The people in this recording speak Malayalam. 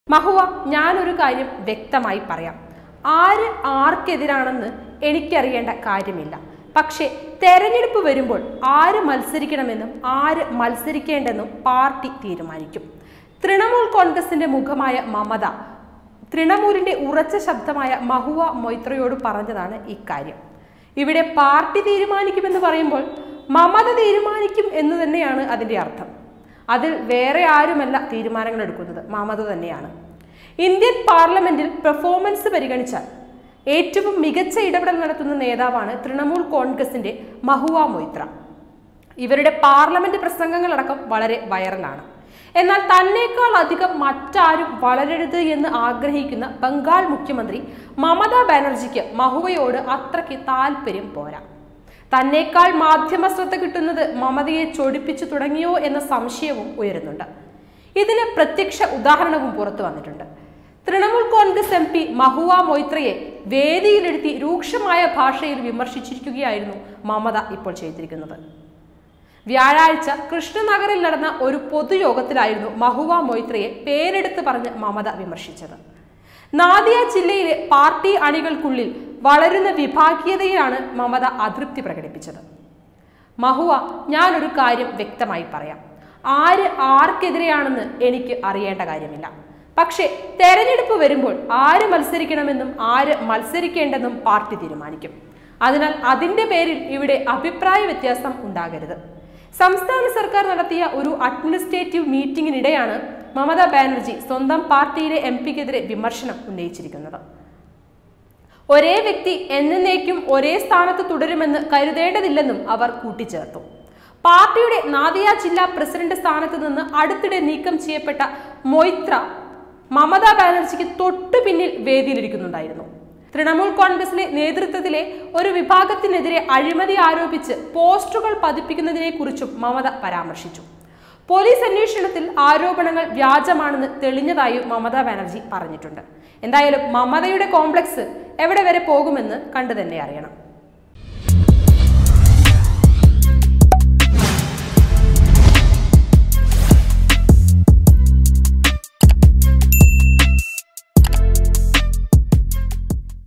മഹുവ ഞാനൊരു കാര്യം വ്യക്തമായി പറയാം ആര് ആർക്കെതിരാണെന്ന് എനിക്കറിയേണ്ട കാര്യമില്ല പക്ഷേ തെരഞ്ഞെടുപ്പ് വരുമ്പോൾ ആര് മത്സരിക്കണമെന്നും ആര് മത്സരിക്കേണ്ടെന്നും പാർട്ടി തീരുമാനിക്കും തൃണമൂൽ കോൺഗ്രസിന്റെ മുഖമായ മമത തൃണമൂലിന്റെ ഉറച്ച ശബ്ദമായ മഹുവ മൊയ്ത്രയോട് പറഞ്ഞതാണ് ഇക്കാര്യം ഇവിടെ പാർട്ടി തീരുമാനിക്കുമെന്ന് പറയുമ്പോൾ മമത തീരുമാനിക്കും എന്ന് തന്നെയാണ് അതിന്റെ അർത്ഥം അതിൽ വേറെ ആരുമല്ല തീരുമാനങ്ങൾ എടുക്കുന്നത് മമത തന്നെയാണ് ഇന്ത്യൻ പാർലമെന്റിൽ പെർഫോമൻസ് പരിഗണിച്ചാൽ ഏറ്റവും മികച്ച ഇടപെടൽ നടത്തുന്ന നേതാവാണ് തൃണമൂൽ കോൺഗ്രസിന്റെ മഹുവ മൊയ്ത്ര ഇവരുടെ പാർലമെന്റ് പ്രസംഗങ്ങളടക്കം വളരെ വൈറലാണ് എന്നാൽ തന്നേക്കാൾ അധികം മറ്റാരും വളരരുത് എന്ന് ആഗ്രഹിക്കുന്ന ബംഗാൾ മുഖ്യമന്ത്രി മമതാ ബാനർജിക്ക് മഹുവയോട് അത്രയ്ക്ക് താല്പര്യം പോരാ തന്നേക്കാൾ മാധ്യമ ശ്രദ്ധ കിട്ടുന്നത് മമതയെ ചൊടിപ്പിച്ചു തുടങ്ങിയോ എന്ന സംശയവും ഉയരുന്നുണ്ട് ഇതിന് പ്രത്യക്ഷ ഉദാഹരണവും പുറത്തു വന്നിട്ടുണ്ട് തൃണമൂൽ കോൺഗ്രസ് എം പി മഹുവ മൊയ്ത്രയെ വേദിയിലെടുത്തി രൂക്ഷമായ ഭാഷയിൽ വിമർശിച്ചിരിക്കുകയായിരുന്നു മമത ഇപ്പോൾ ചെയ്തിരിക്കുന്നത് വ്യാഴാഴ്ച കൃഷ്ണനഗറിൽ നടന്ന ഒരു പൊതുയോഗത്തിലായിരുന്നു മഹുവ മൊയ്ത്രയെ പേരെടുത്ത് പറഞ്ഞ് മമത വിമർശിച്ചത് നാദിയ ജില്ലയിലെ പാർട്ടി അണികൾക്കുള്ളിൽ വളരുന്ന വിഭാഗീയതയിലാണ് മമത അതൃപ്തി പ്രകടിപ്പിച്ചത് മഹുവ ഞാനൊരു കാര്യം വ്യക്തമായി പറയാം ആര് ആർക്കെതിരെയാണെന്ന് എനിക്ക് അറിയേണ്ട കാര്യമില്ല പക്ഷേ തെരഞ്ഞെടുപ്പ് വരുമ്പോൾ ആര് മത്സരിക്കണമെന്നും ആര് മത്സരിക്കേണ്ടെന്നും പാർട്ടി തീരുമാനിക്കും അതിനാൽ അതിന്റെ പേരിൽ ഇവിടെ അഭിപ്രായ വ്യത്യാസം ഉണ്ടാകരുത് സംസ്ഥാന സർക്കാർ നടത്തിയ ഒരു അഡ്മിനിസ്ട്രേറ്റീവ് മീറ്റിംഗിനിടെയാണ് മമതാ ബാനർജി സ്വന്തം പാർട്ടിയിലെ എം പിക്കെതിരെ വിമർശനം ഉന്നയിച്ചിരിക്കുന്നത് ഒരേ വ്യക്തി എന്നേക്കും ഒരേ സ്ഥാനത്ത് തുടരുമെന്ന് കരുതേണ്ടതില്ലെന്നും അവർ കൂട്ടിച്ചേർത്തു പാർട്ടിയുടെ നാദിയ ജില്ലാ പ്രസിഡന്റ് സ്ഥാനത്ത് നിന്ന് അടുത്തിടെ നീക്കം ചെയ്യപ്പെട്ട മൊയ്ത്ര മമതാ ബാനർജിക്ക് തൊട്ടു പിന്നിൽ വേദിയിലിരിക്കുന്നുണ്ടായിരുന്നു തൃണമൂൽ കോൺഗ്രസിലെ നേതൃത്വത്തിലെ ഒരു വിഭാഗത്തിനെതിരെ അഴിമതി ആരോപിച്ച് പോസ്റ്ററുകൾ പതിപ്പിക്കുന്നതിനെ കുറിച്ചും മമത പരാമർശിച്ചു പോലീസ് അന്വേഷണത്തിൽ ആരോപണങ്ങൾ വ്യാജമാണെന്ന് തെളിഞ്ഞതായും മമതാ ബാനർജി പറഞ്ഞിട്ടുണ്ട് എന്തായാലും മമതയുടെ കോംപ്ലക്സ് എവിടെ വരെ പോകുമെന്ന് കണ്ടു തന്നെ അറിയണം